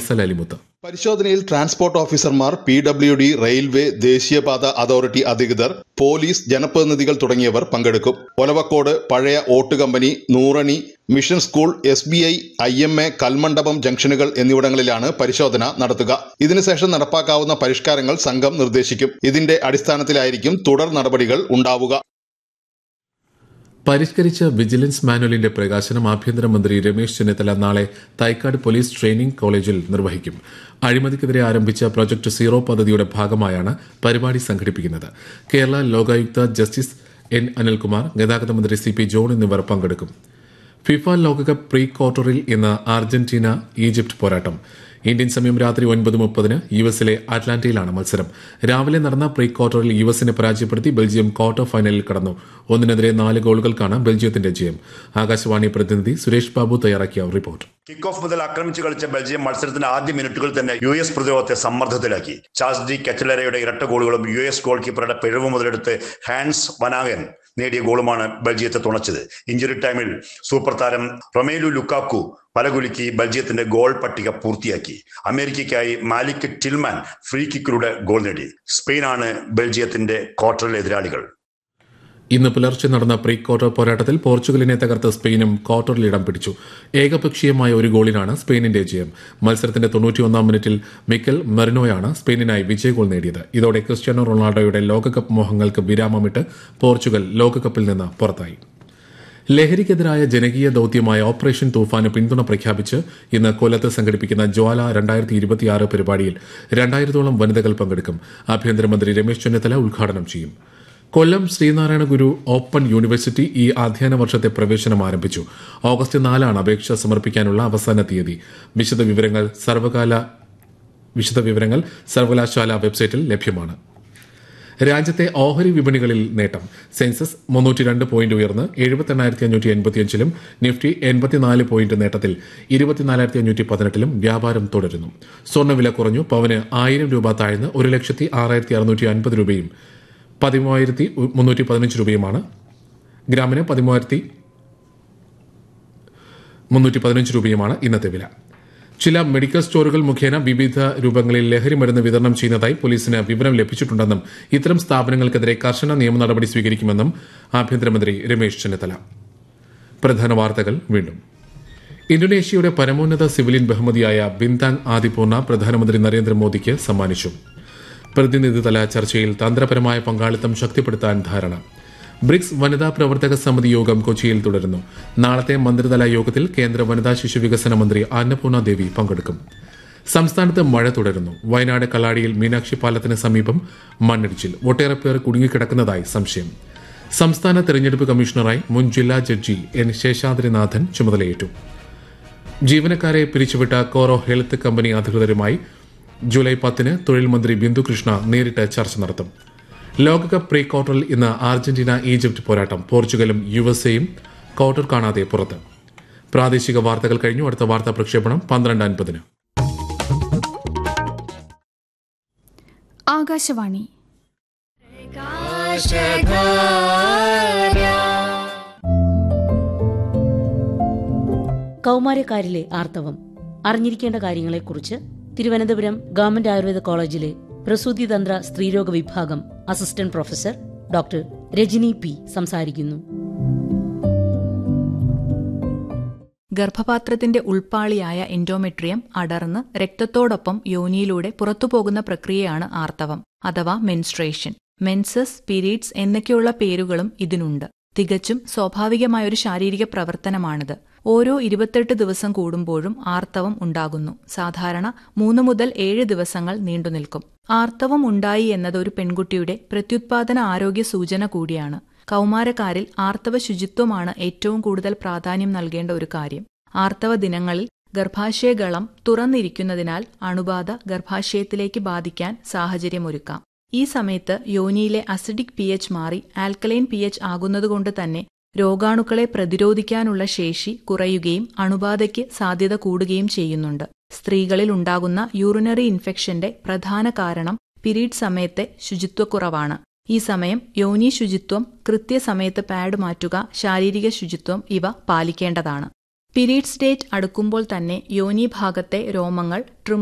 ഫൈസൽ അലിമുത്ത് പരിശോധനയിൽ ട്രാൻസ്പോർട്ട് ഓഫീസർമാർ P W D railway ദേശീയപാത അതോറിറ്റി അധികൃതർ പോലീസ് ജനപ്രതിനിധികൾ തുടങ്ങിയവർ പങ്കെടുക്കും ഒലവക്കോട് പഴയ ഓട്ട് company Nurani mission school S B I I M A Kalmandapam ജംഗ്ഷനുകൾ എന്നിവിടങ്ങളിലാണ് പരിശോധന നടത്തുക ഇതിനുശേഷം നടപ്പാക്കാവുന്ന പരിഷ്കാരങ്ങൾ സംഘം നിർദ്ദേശിക്കും ഇതിന്റെ അടിസ്ഥാനത്തിലായിരിക്കും തുടർ നടപടികൾ ഉണ്ടാവുക പരിഷ്കരിച്ച വിജിലൻസ് മാനുവലിന്റെ പ്രകാശനം ആഭ്യന്തരമന്ത്രി രമേശ് ചെന്നിത്തല നാളെ തൈക്കാട് പോലീസ് ട്രെയിനിംഗ് കോളേജിൽ നിർവഹിക്കും അഴിമതിക്കെതിരെ ആരംഭിച്ച പ്രൊജക്ട് സീറോ പദ്ധതിയുടെ ഭാഗമായാണ് പരിപാടി സംഘടിപ്പിക്കുന്നത് കേരള ലോകായുക്ത ജസ്റ്റിസ് എൻ അനിൽകുമാർ ഗതാഗത മന്ത്രി സി പി ജോൺ എന്നിവർ പങ്കെടുക്കും ഫിഫ ലോകകപ്പ് പ്രീ ക്വാർട്ടറിൽ ഇന്ന് അർജന്റീന ഈജിപ്ത് പോരാട്ടം ഇന്ത്യൻ സമയം രാത്രി ഒൻപത് മുപ്പതിന് യു എസിലെ അറ്റ്ലാന്റയിലാണ് മത്സരം രാവിലെ നടന്ന പ്രീ ക്വാർട്ടറിൽ യു എസിനെ പരാജയപ്പെടുത്തി ബെൽജിയം ക്വാർട്ടർ ഫൈനലിൽ കടന്നു ഒന്നിനെതിരെ നാല് ഗോളുകൾക്കാണ് ബെൽജിയത്തിന്റെ ജയം ആകാശവാണി പ്രതിനിധി സുരേഷ് ബാബു തയ്യാറാക്കിയ റിപ്പോർട്ട് കിക്ക് ഓഫ് മുതൽ ആക്രമിച്ചു കളിച്ച ബെൽജിയം മത്സരത്തിന്റെ ആദ്യ മിനിറ്റുകൾ തന്നെ യു എസ് പ്രതിരോധത്തെ സമ്മർദ്ദത്തിലാക്കി ചാൾസ് ഡി കെറ്റലറയുടെ ഇരട്ട ഗോളുകളും യു എസ് ഗോൾ കീപ്പറുടെ പിഴവ് മുതലെടുത്ത് ഹാൻസ് വനാഗൻ നേടിയ ഗോളുമാണ് ബെൽജിയത്തെ തുണച്ചത് ഇഞ്ചുറി ടൈമിൽ സൂപ്പർ താരം റൊമേലു ലുക്കാക്കു പലകുലുക്കി ബെൽജിയത്തിന്റെ ഗോൾ പട്ടിക പൂർത്തിയാക്കി അമേരിക്കയ്ക്കായി മാലിക് ടിൽമാൻ ഫ്രീ കിക്കിലൂടെ ഗോൾ നേടി സ്പെയിനാണ് ബെൽജിയത്തിന്റെ ക്വാർട്ടറിലെ എതിരാളികൾ ഇന്ന് പുലർച്ചെ നടന്ന പ്രീ ക്വാർട്ടർ പോരാട്ടത്തിൽ പോർച്ചുഗലിനെ തകർത്ത സ്പെയിനും ക്വാർട്ടറിൽ ഇടം പിടിച്ചു ഏകപക്ഷീയമായ ഒരു ഗോളിനാണ് സ്പെയിനിന്റെ ജയം മത്സരത്തിന്റെ തൊണ്ണൂറ്റിയൊന്നാം മിനിറ്റിൽ മിക്കൽ മെറിനോയാണ് സ്പെയിനിനായി വിജയ ഗോൾ നേടിയത് ഇതോടെ ക്രിസ്ത്യാനോ റൊണാൾഡോയുടെ ലോകകപ്പ് മോഹങ്ങൾക്ക് വിരാമമിട്ട് പോർച്ചുഗൽ ലോകകപ്പിൽ നിന്ന് പുറത്തായി ലഹരിക്കെതിരായ ജനകീയ ദൌത്യമായ ഓപ്പറേഷൻ തൂഫാന് പിന്തുണ പ്രഖ്യാപിച്ച് ഇന്ന് കൊല്ലത്ത് സംഘടിപ്പിക്കുന്ന ജ്വാല രണ്ടായിരത്തി ഇരുപത്തിയാറ് പരിപാടിയിൽ രണ്ടായിരത്തോളം വനിതകൾ പങ്കെടുക്കും ആഭ്യന്തരമന്ത്രി രമേശ് ചെന്നിത്തല ഉദ്ഘാടനം ചെയ്യും കൊല്ലം ശ്രീനാരായണ ഗുരു ഓപ്പൺ യൂണിവേഴ്സിറ്റി ഈ അധ്യയന വർഷത്തെ പ്രവേശനം ആരംഭിച്ചു ഓഗസ്റ്റ് നാലാണ് അപേക്ഷ സമർപ്പിക്കാനുള്ള അവസാന തീയതി വിശദ വിവരങ്ങൾ സർവകാല വിശദ വിവരങ്ങൾ സർവകലാശാല വെബ്സൈറ്റിൽ ലഭ്യമാണ് രാജ്യത്തെ ഓഹരി വിപണികളിൽ നേട്ടം സെൻസസ് മുന്നൂറ്റി രണ്ട് പോയിന്റ് ഉയർന്ന് എഴുപത്തെണ്ണായിരത്തി അഞ്ഞൂറ്റി എൺപത്തിയഞ്ചിലും നിഫ്റ്റി എൺപത്തിനാല് പോയിന്റ് നേട്ടത്തിൽ ഇരുപത്തിനാലായിരത്തി അഞ്ഞൂറ്റി പതിനെട്ടിലും വ്യാപാരം തുടരുന്നു സ്വർണ്ണവില കുറഞ്ഞു പവന് ആയിരം രൂപ താഴ്ന്ന് ഒരു ലക്ഷത്തി ആറായിരത്തി അറുന്നൂറ്റി അൻപത് രൂപയും പതിമൂവായിരത്തി മുന്നൂറ്റി പതിനഞ്ച് രൂപയുമാണ് ഗ്രാമിന് പതിമൂവായിരത്തി മുന്നൂറ്റി പതിനഞ്ച് രൂപയുമാണ് ഇന്നത്തെ വില ചില മെഡിക്കൽ സ്റ്റോറുകൾ മുഖേന വിവിധ രൂപങ്ങളിൽ ലഹരി മരുന്ന് വിതരണം ചെയ്യുന്നതായി പോലീസിന് വിവരം ലഭിച്ചിട്ടുണ്ടെന്നും ഇത്തരം സ്ഥാപനങ്ങൾക്കെതിരെ കർശന നിയമ നടപടി സ്വീകരിക്കുമെന്നും ആഭ്യന്തരമന്ത്രി രമേശ് ചെന്നിത്തല പ്രധാന വാർത്തകൾ വീണ്ടും ഇന്തോനേഷ്യയുടെ പരമോന്നത സിവിലിയൻ ബഹുമതിയായ ബിന്താങ് ആദിപൂർണ പ്രധാനമന്ത്രി നരേന്ദ്രമോദിക്ക് സമ്മാനിച്ചു പ്രതിനിധിതല ചർച്ചയിൽ തന്ത്രപരമായ പങ്കാളിത്തം ശക്തിപ്പെടുത്താൻ ധാരണ ബ്രിക്സ് വനിതാ പ്രവർത്തക സമിതി യോഗം കൊച്ചിയിൽ തുടരുന്നു നാളത്തെ മന്ത്രിതല യോഗത്തിൽ കേന്ദ്ര വനിതാ ശിശു വികസന മന്ത്രി അന്നപൂർണ ദേവി പങ്കെടുക്കും സംസ്ഥാനത്ത് മഴ തുടരുന്നു വയനാട് കള്ളാടിയിൽ മീനാക്ഷി പാലത്തിന് സമീപം മണ്ണിടിച്ചിൽ ഒട്ടേറെ പേർ കുടുങ്ങിക്കിടക്കുന്നതായി സംശയം സംസ്ഥാന തെരഞ്ഞെടുപ്പ് കമ്മീഷണറായി മുൻ ജില്ലാ ജഡ്ജി എൻ ശേഷാദ്രിനാഥൻ ചുമതലയേറ്റു ജീവനക്കാരെ പിരിച്ചുവിട്ട കോറോ ഹെൽത്ത് കമ്പനി അധികൃതരുമായി ജൂലൈ പത്തിന് തൊഴിൽ മന്ത്രി ബിന്ദു കൃഷ്ണ നേരിട്ട് ചർച്ച നടത്തും ലോകകപ്പ് പ്രീ ക്വാർട്ടറിൽ ഇന്ന് അർജന്റീന ഈജിപ്ത് പോരാട്ടം പോർച്ചുഗലും യു എസ് എയും ക്വാർട്ടർ കാണാതെ പുറത്ത് പ്രാദേശിക വാർത്തകൾ കഴിഞ്ഞു അടുത്ത വാർത്താ പ്രക്ഷേപണം പന്ത്രണ്ട് അൻപതിന് ആകാശവാണി കൗമാരക്കാരിലെ ആർത്തവം അറിഞ്ഞിരിക്കേണ്ട കാര്യങ്ങളെക്കുറിച്ച് തിരുവനന്തപുരം ഗവൺമെന്റ് ആയുർവേദ കോളേജിലെ പ്രസൂതിതന്ത്ര സ്ത്രീരോഗ വിഭാഗം assistant professor doctor Rajani P സംസാരിക്കുന്നു ഗർഭപാത്രത്തിന്റെ ഉൾപ്പാളിയായ എൻഡോമെട്രിയം അടർന്ന് രക്തത്തോടൊപ്പം യോനിയിലൂടെ പുറത്തുപോകുന്ന പ്രക്രിയയാണ് ആർത്തവം അഥവാ മെൻസ്ട്രേഷൻ മെൻസസ് പീരീഡ്സ് എന്നൊക്കെയുള്ള പേരുകളും ഇതിനുണ്ട് തികച്ചും സ്വാഭാവികമായൊരു ശാരീരിക പ്രവർത്തനമാണിത് ഓരോ ഇരുപത്തെട്ട് ദിവസം കൂടുമ്പോഴും ആർത്തവം ഉണ്ടാകുന്നു സാധാരണ മൂന്ന് മുതൽ ഏഴ് ദിവസങ്ങൾ നീണ്ടുനിൽക്കും ആർത്തവം ഉണ്ടായി എന്നത് ഒരു പെൺകുട്ടിയുടെ പ്രത്യുത്പാദന ആരോഗ്യ സൂചന കൂടിയാണ് കൗമാരക്കാരിൽ ആർത്തവ ശുചിത്വമാണ് ഏറ്റവും കൂടുതൽ പ്രാധാന്യം നൽകേണ്ട ഒരു കാര്യം ആർത്തവ ദിനങ്ങളിൽ ഗർഭാശയഗളം തുറന്നിരിക്കുന്നതിനാൽ അണുബാധ ഗർഭാശയത്തിലേക്ക് ബാധിക്കാൻ സാഹചര്യമൊരുക്കാം ഈ സമയത്ത് യോനിയിലെ അസിഡിക് പി എച്ച് മാറി ആൽക്കലൈൻ പി എച്ച് ആകുന്നതുകൊണ്ട് തന്നെ രോഗാണുക്കളെ പ്രതിരോധിക്കാനുള്ള ശേഷി കുറയുകയും അണുബാധയ്ക്ക് സാധ്യത കൂടുകയും ചെയ്യുന്നുണ്ട് സ്ത്രീകളിൽ ഉണ്ടാകുന്ന യൂറിനറി ഇൻഫെക്ഷന്റെ പ്രധാന കാരണം പിരീഡ് സമയത്തെ ശുചിത്വക്കുറവാണ് ഈ സമയം യോനി ശുചിത്വം കൃത്യസമയത്ത് പാഡ് മാറ്റുക ശാരീരിക ശുചിത്വം ഇവ പാലിക്കേണ്ടതാണ് പീരീഡ്സ് ഡേറ്റ് അടുക്കുമ്പോൾ തന്നെ യോനി ഭാഗത്തെ രോമങ്ങൾ ട്രിം